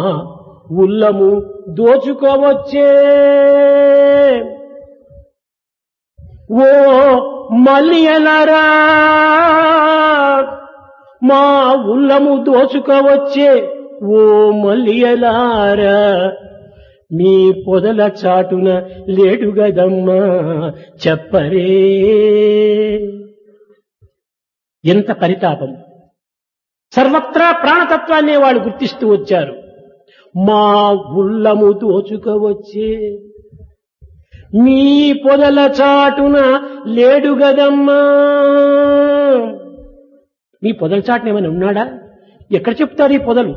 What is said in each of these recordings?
ఉల్లము దోచుకోవచ్చే ఓ మల్లియలరా మా ఉల్లము దోచుకోవచ్చే ఓ మల్లియలారా మీ పొదల చాటున లేడు గదమ్మా చెప్పరే ఎంత పరితాపం సర్వత్రా ప్రాణతత్వాన్ని వాళ్ళు గుర్తిస్తూ వచ్చారు మా ఉల్లము దోచుకోవచ్చే మీ పొదల చాటున లేడు గదమ్మా మీ పొదల చాటున ఏమైనా ఉన్నాడా ఎక్కడ చెప్తారు ఈ పొదలు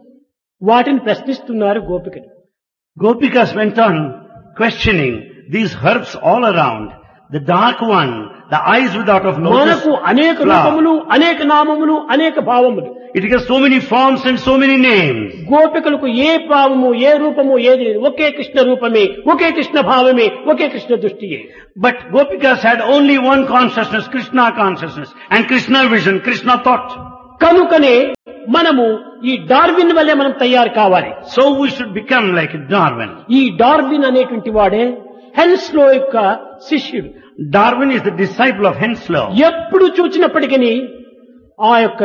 వాటిని ప్రశ్నిస్తున్నారు గోపికలు Gopikas went on questioning these herbs all around. The dark one, the eyes without of lotus మనకు అనేక flower. రూపములు అనేక నామములు అనేక భావములు It has so many forms and so many names. గోపికలకు ఏ భావము ఏ రూపము ఏది లేదు ఒకే కృష్ణ రూపమే ఒకే కృష్ణ భావమే ఒకే Krishna దృష్టియే But Gopikas had only one consciousness, Krishna consciousness, and Krishna vision, Krishna thought. కనుకనే మనము ఈ డార్విన్ వల్లే మనం తయారు కావాలి So we should become like Darwin. ఈ డార్విన్ అనేటువంటి వాడే హెన్స్లో యొక్క శిష్యుడు Darwin is the disciple of Henslow. ఎప్పుడు చూచినప్పటికీ ఆ యొక్క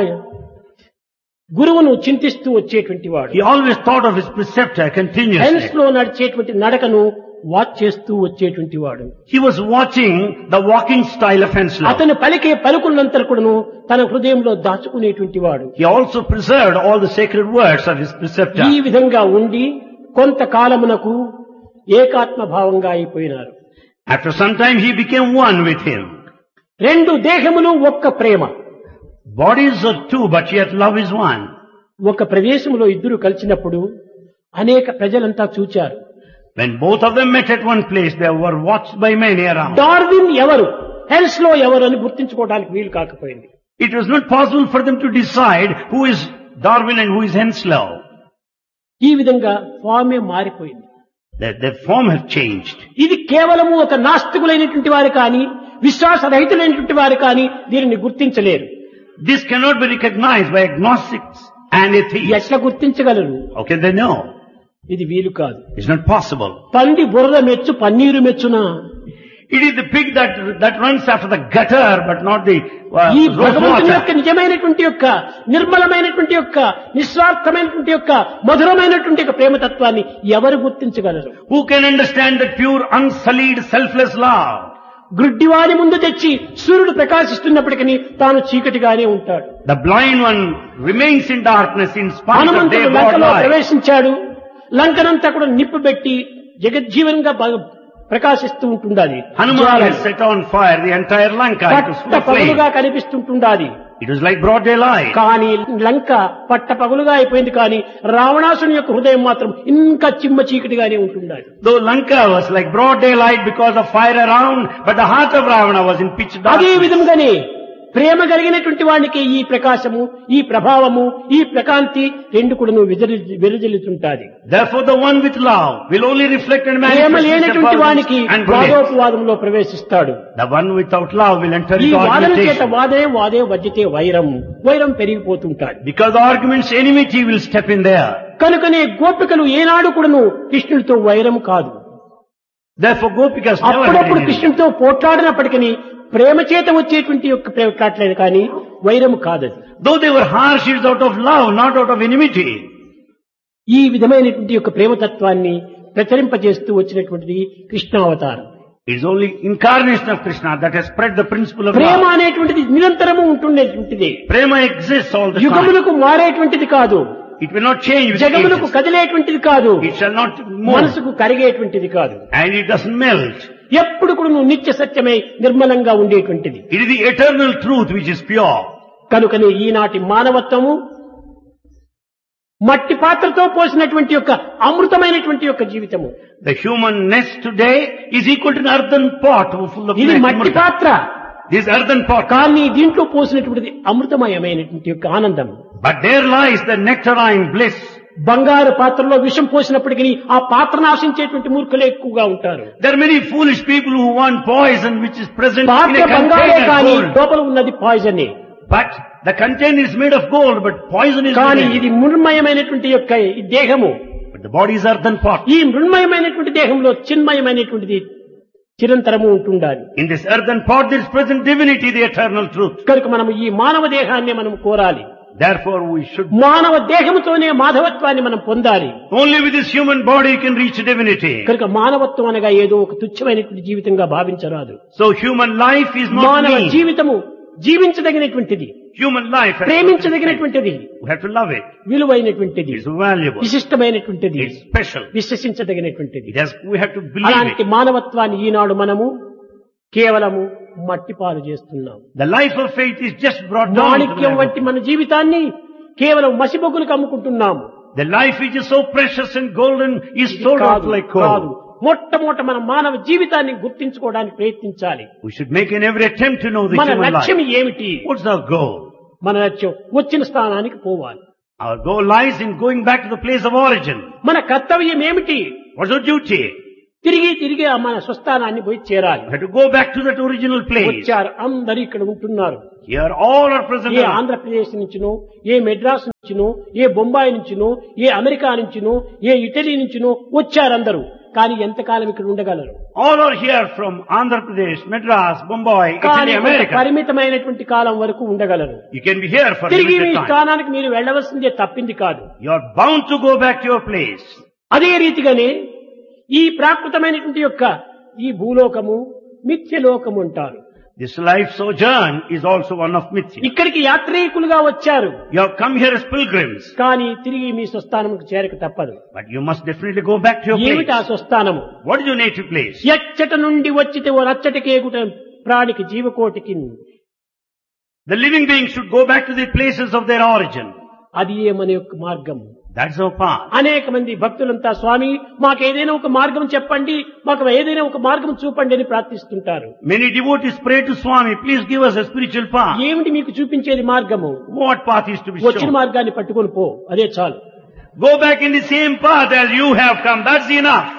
గురువును చింతిస్తూ వచ్చేటువంటి వాడు He always thought of his preceptor continuously. హెన్స్లో నడిచేటువంటి నడకను వాచ్ చేస్తూ వచ్చేటువంటి వాడు He was watching the walking style of Henslow. అతను పలికే పలుకులంతా కూడాను తన హృదయంలో దాచుకునేటువంటి వాడు He also preserved all the sacred words of his preceptor. ఈ విధంగా ఉండి కొంతకాలమునకు ఏకాత్మ భావంగా అయిపోయినారు After some time he became one with him. రెండు దేహములు ఒక్క ప్రేమ Bodies are two, but yet love is one. ఒక ప్రదేశంలో ఇద్దరు కలిసినప్పుడు అనేక ప్రజలంతా చూచారు When both of them met at one place, they were watched by many around. Darwin ఎవరు హెల్స్ లో ఎవరు అని గుర్తించుకోవడానికి వీలు కాకపోయింది It was not possible for them to decide who is Darwin and who is Henslow. ఈ విధంగా ఫామే మారిపోయింది Their, their form have changed. ఇది కేవలము ఒక నాస్తికులైనటువంటి వారు కానీ విశ్వాసరహితులైనటువంటి వారు కానీ దీనిని గుర్తించలేరు This cannot be recognized by agnostics and atheists. ఎట్లా గుర్తించగలరు How can they know? ఇది వీలు కాదు It's not possible. పంది బురద మెచ్చు paneer మెచ్చునా It is the pig that, that runs after the gutter, but not the uh, ఈ rose భగవంతుని యొక్క water. నిజమైనటువంటి యొక్క నిర్మలమైనటువంటి యొక్క నిస్వార్థమైనటువంటి యొక్క మధురమైనటువంటి యొక్క ప్రేమతత్వాన్ని ఎవరు గుర్తించగలరు Who can understand that pure, unsullied, selfless love? గ్రుడ్డివాని ముందు తెచ్చి సూర్యుడు ప్రకాశిస్తున్నప్పటికీ తాను చీకటిగానే ఉంటాడు The blind one remains in darkness in spite of హనుమంతుడు their broad లంకలో light. ప్రవేశించాడు లంకనంతా కూడా నిప్పు పెట్టి జగజ్జీవనంగా బాగా ప్రకాశిస్తూ ఉంటుండాలి Hanuman has set on fire the entire Lanka. It was full పట్ట of flame. పగులుగా కనిపిస్తుంటుండాది It was like broad daylight. కానీ లంక పట్ట పగులుగా అయిపోయింది కానీ రావణాసుని యొక్క హృదయం మాత్రం ఇంకా చిమ్మ చీకటిగానే ఉంటుండాలి Though Lanka was like broad daylight because of fire around, but the heart of Ravana was in pitch అదే darkness. విధంగానే ప్రేమ కలిగినటువంటి వానికి ఈ ప్రకాశము ఈ ప్రభావము ఈ ప్రకాంతి రెండు కూడా వెలుజల్లుతుంటాది Therefore the one with love will only reflect and Prema manifest his లేనటువంటి వానికి abundance and brilliance. వాదోపవాదంలో ప్రవేశిస్తాడు The one without love will enter ఈ into వాదన చేత argumentation. వాదే వాదే వజ్జితే వైరం వైరం పెరిగిపోతుంటాడు Because the argument's enmity will step in there. కనుకనే గోపికలు ఏనాడు కూడాను కృష్ణుడితో వైరం కాదు Therefore Gopikas never had అప్పుడప్పుడు enemy. కృష్ణుడితో పోట్లాడినప్పటికీ ప్రేమ చేత వచ్చేటువంటి యొక్క పోట్లాట్లేదు కానీ వైరము కాదది Though they were harsh, it's out of love, not out of enmity. ఈ విధమైనటువంటి యొక్క ప్రేమతత్వాన్ని ప్రచరింపజేస్తూ వచ్చినటువంటిది కృష్ణావతారం It's only incarnation of Krishna that has spread the principle of Prema love. అనేటువంటిది నిరంతరము ఉంటుండేటువంటిది Prema exists all the time. యుగములకు మారేటువంటిది కాదు It will not change with జగములకు ages. కదిలేటువంటిది కాదు It shall not move. మనసుకు కరిగేటువంటిది కాదు And it doesn't melt. ఎప్పుడు కూడా నువ్వు నిత్య సత్యమై నిర్మలంగా ఉండేటువంటిది It is the eternal truth which is pure. కనుకనే ఈనాటి మానవత్వము మట్టి పాత్రతో పోసినటువంటి యొక్క అమృతమైనటువంటి యొక్క జీవితము The human nest today is equal to an earthen pot full of ఇది milk. మట్టి పాత్ర This earthen pot. కానీ దీంట్లో పోసినటువంటిది అమృతమయమైనటువంటి యొక్క ఆనందం But there lies the nectarine bliss. బంగారు పాత్రలో విషం పోసినప్పటికీ ఆ పాత్ర నాశించేటువంటి మూర్ఖులే ఎక్కువగా ఉంటారు There are many foolish people who want poison which is present in పాత్ర a బంగారే container కానీ gold. లోపల ఉన్నది poison But The container is made of gold, but poison is కానీ within. ఇది మృణ్మయమైనటువంటి యొక్క ఈ దేహము But the body is earthen pot. ఈ మృణ్మయమైనటువంటి దేహంలో చిన్మయమైనటువంటిది చిరంతరము ఉంటుండాలి In this earthen pot there is present divinity, the eternal truth. కనుక మనం ఈ మానవ దేహాన్ని మనం కోరాలి Therefore we should, మానవ దేహముతోనే మాధవత్వాన్ని మనం పొందాలి only with this human body you can reach divinity. కనుక మానవత్వం అనగా ఏదో ఒక తుచ్చమైనటువంటి జీవితంగా భావించరాదు So human life is not మానవ me. జీవితము జీవించదగినటువంటిది Human life has to be ప్రేమించదగినటువంటిది We have to love it. విలువైనటువంటిది It's valuable. విశిష్టమైనటువంటిది It's special. విశ్వసించదగినటువంటిది It has, we have to believe అలాంటి it. మానవత్వాన్ని ఈనాడు మనము కేవలము మట్టిపాలు చేస్తున్నాం The life of faith is just brought down. to the Manikyam level. వంటి మన జీవితాన్ని కేవలం మసిబొగ్గులకు అమ్ముకుంటున్నాము The life which is so precious and golden is ఇది sold out కాదు, like కాదు coal. మొట్టమొదట మన మానవ జీవితాన్ని గుర్తించుకోవడానికి ప్రయత్నించాలి We should make in every attempt to know the మన human లక్ష్యం life. ఏమిటి What's our goal? మన లక్ష్యం వచ్చిన స్థానానికి పోవాలి Our goal lies in going back to the place of origin. మన కర్తవ్యం ఏమిటి What's our duty? తిరిగి తిరిగి ఆ మన స్వస్థానాన్ని పోయి చేరాలి We have to go back to that original place. వచ్చారు అందరు ఇక్కడ ఉంటున్నారు Here all are present. ఏ around. ఆంధ్రప్రదేశ్ నుంచినో ఏ మెడ్రాస్ నుంచినో ఏ బొంబాయి నుంచినో ఏ అమెరికా నుంచినో ఏ ఇటలీ నుంచినో వచ్చారు అందరూ కానీ ఎంతకాలం ఇక్కడ ఉండగలరు All are here from Andhra Pradesh, Madras, Mumbai, కానీ Italy, కొంత America. పరిమితమైనటువంటి కాలం వరకు ఉండగలరు You can be here for తిరిగి మీ limited time. స్థానానికి మీరు వెళ్ళవలసిందే తప్పింది కాదు You are bound to go back to your place. అదే రీతిగానే ఈ ప్రాకృతమైనటువంటి యొక్క ఈ భూలోకము మిథ్యలోకము అంటారు This life sojourn is also one of mithya. ఇక్కడికి యాత్రికులుగా వచ్చారు You have come here as pilgrims, కానీ తిరిగి మీ స్వస్థానంకు చేరక తప్పదు but you must definitely go back to your ఏమిటి ఆ place. స్వస్థానము What is your native place? ఎచ్చట నుండి వచ్చితే ఓ రచ్చటికేగుట ప్రాణికి జీవకోటికి The living beings should go back to the places of their origin. అది ఏ మన యొక్క మార్గం That's our path. అనేక మంది భక్తులంతా స్వామి మాకు ఏదైనా ఒక మార్గం చెప్పండి మాకు ఏదైనా ఒక మార్గం చూపండి అని ప్రార్థిస్తుంటారు Many devotees pray to Swami, please give us a spiritual path. ఏమిటి మీకు చూపించేది మార్గము What path is to be వచ్చిన shown? మార్గాన్ని పట్టుకొని పో అదే చాలు Go back in the same path as you have come. That's enough.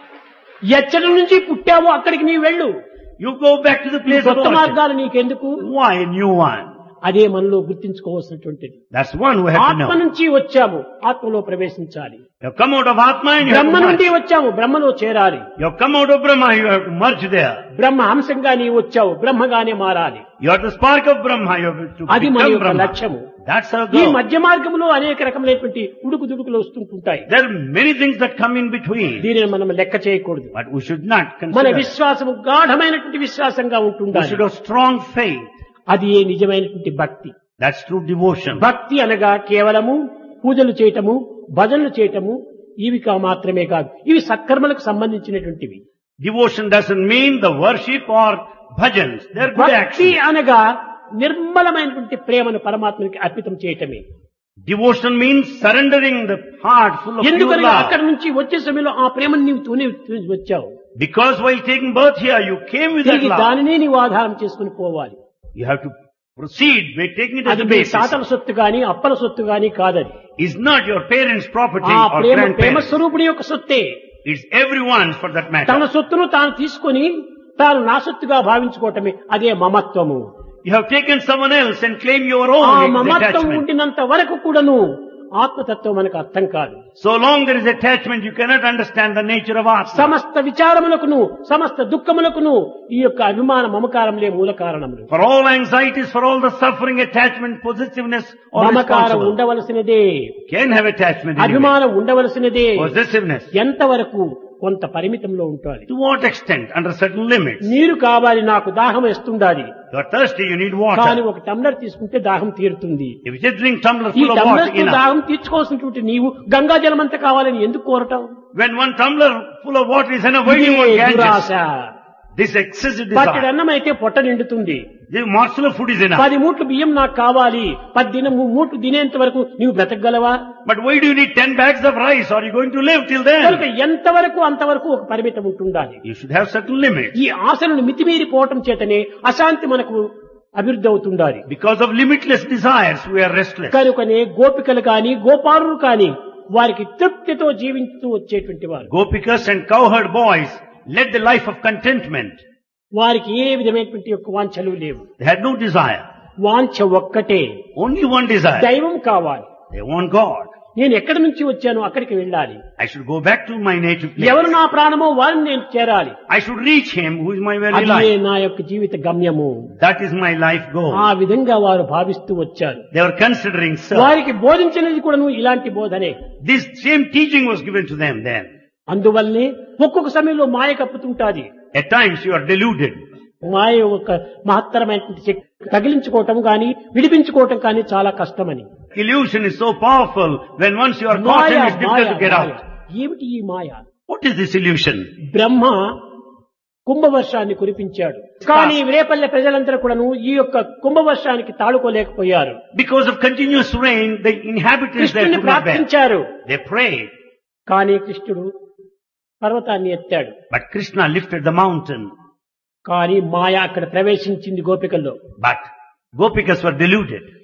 ఎచ్చటి నుంచి పుట్టావో అక్కడికి నీవు వెళ్ళు You go back to the ఈ place of కొత్త origin. మార్గాలు నీకెందుకు Why a new one? అదే మనలో గుర్తించుకోవాల్సినటువంటిది That's one we have to ఆత్మ know. నుంచి వచ్చాము ఆత్మలో ప్రవేశించాలి You have come out of Atma and you have Brahma to merge. నుండి వచ్చాము బ్రహ్మలో చేరాలి You have come out of Brahma, you have to merge there. బ్రహ్మ అంశంగా నీవు వచ్చావు బ్రహ్మగానే మారాలి You are the spark of Brahma, you have to అది మన become యొక్క Brahma. లక్ష్యము That's our ఈ goal. మధ్య మార్గంలో అనేక రకమైనటువంటి ఉడుకు దుడుకులు వస్తుంటుంటాయి There are many things that come in between, దీనిని మనం లెక్క చేయకూడదు but we should not మన consider. విశ్వాసము గాఢమైనటువంటి విశ్వాసంగా We ఉంటుండాలి should have strong faith. అది ఏ నిజమైనటువంటి భక్తి That's true devotion. భక్తి అనగా కేవలము పూజలు చేయటము భజనలు చేయటము ఇవి కా మాత్రమే కాదు ఇవి సత్కర్మలకు సంబంధించినటువంటివి Devotion doesn't mean the worship or bhajans. They're good భక్తి actions. అనగా నిర్మలమైనటువంటి ప్రేమను పరమాత్మనికి అర్పితం చేయటమే Devotion means surrendering the heart full of pure ఎందుకనగా love. అక్కడి నుంచి వచ్చే సమయంలో ఆ ప్రేమను నీవు తూనే వచ్చావు Because while taking birth here, you came with that తిరిగి love. దానినే నీవు ఆధారం చేసుకుని పోవాలి You have to proceed by taking it as అది a మీ basis. తాతల సొత్తు గాని అప్పల సొత్తు గాని కాదది Is not your parents' property ఆ or ప్రేమ ప్రేమ grandparents. స్వరూపుడి యొక్క సొత్తే It's everyone's for that తన matter. సొత్తును తాను తీసుకొని తాను నా సొత్తుగా భావించుకోవటమే అదే మమత్వము You have taken someone else and claim your ఆ own మమత్వం attachment. ఉండినంత వరకు కూడాను ఆత్మతత్వం మనకు అర్థం కాదు So long there is attachment, you cannot understand the nature of Atma. సమస్త విచారములకును సమస్త దుఃఖములకును ఈ యొక్క అభిమాన మమకారములే మూల కారణములు For all anxieties, for all the suffering, attachment, possessiveness, or మమకారం responsible. ఉండవలసినదే Can have attachment anyway. అభిమానం ఉండవలసినదే Possessiveness. ఎంతవరకు కొంత పరిమితంలో ఉంటుంది To what extent? Under certain limits. నీరు కావాలి నాకు దాహం వేస్తుండాలి You are thirsty, you need కానీ water. ఒక టమ్లర్ తీసుకుంటే దాహం తీరుతుంది If you just drink tumbler ఈ full of టమ్లర్ water, enough. దాహం తీర్చుకోవాల్సినటువంటి నీవు గంగా జలం అంతా కావాలని ఎందుకు కోరటం When one tumbler full of water is enough, why do you want ఇదే దురాశ Ganges? This excessive పట్టెడు desire. అన్నం అయితే పొట్ట నిండుతుంది The morsel of food is enough. పది మూట్లు బియ్యం నాకు కావాలి పది దినం మూట్లు తినేంత వరకు నీవు బ్రతకగలవా But why do you need 10 bags of rice? Are you going to live till కనుక then? ఎంతవరకు అంతవరకు ఒక పరిమితం ఉంటుండాలి You should have certain limits. ఈ ఆశలను మితిమీరిపోవటం చేతనే అశాంతి మనకు అభివృద్ధి అవుతుండాలి Because of limitless desires, we are restless. కనుకనే గోపికలు కాని గోపాలులు కాని వారికి తృప్తితో జీవిస్తూ వచ్చేటువంటి వారు Gopikas and cowherd boys led the life of contentment. వారికి ఏ విధమైనటువంటి యొక్క వాంఛలు లేవు They had no desire. వాంఛ ఒక్కటే Only one desire. దైవం కావాలి They want God. నేను ఎక్కడి నుంచి వచ్చాను అక్కడికి వెళ్ళాలి I should go back to my native place. ఎవరు నా ప్రాణమో వారిని నేను చేరాలి I should reach Him who is my very అదే life. నా యొక్క జీవిత గమ్యము That is my life goal. ఆ విధంగా వారు భావిస్తూ వచ్చారు They were considering so. వారికి బోధించినది కూడాను ఇలాంటి బోధనే This same teaching was given to them then. అందువల్లనే ఒక్కొక్క సమయంలో మాయ కప్పుతుంటాది At times you are deluded. మాయ ఒక మహత్తరమైనటువంటి శక్తి తగిలించుకోవటం కానీ విడిపించుకోవటం కానీ చాలా కష్టమని Illusion is so powerful when once you are caught Maya in it's Maya difficult to get Maya. out. ఏమిటి ఈ మాయ What is this illusion? బ్రహ్మ కుంభవర్షాన్ని కురిపించాడు కానీ రేపల్లె ప్రజలందరూ కూడాను ఈ యొక్క కుంభవర్షానికి తాళుకోలేకపోయారు Because of continuous rain, the inhabitants there కృష్ణుని could not bear. ప్రార్థించారు They prayed, కానీ కృష్ణుడు పర్వతాన్ని ఎత్తాడు but Krishna lifted the mountain. కానీ మాయ అక్కడ ప్రవేశించింది గోపికల్లో But Gopikas were deluded.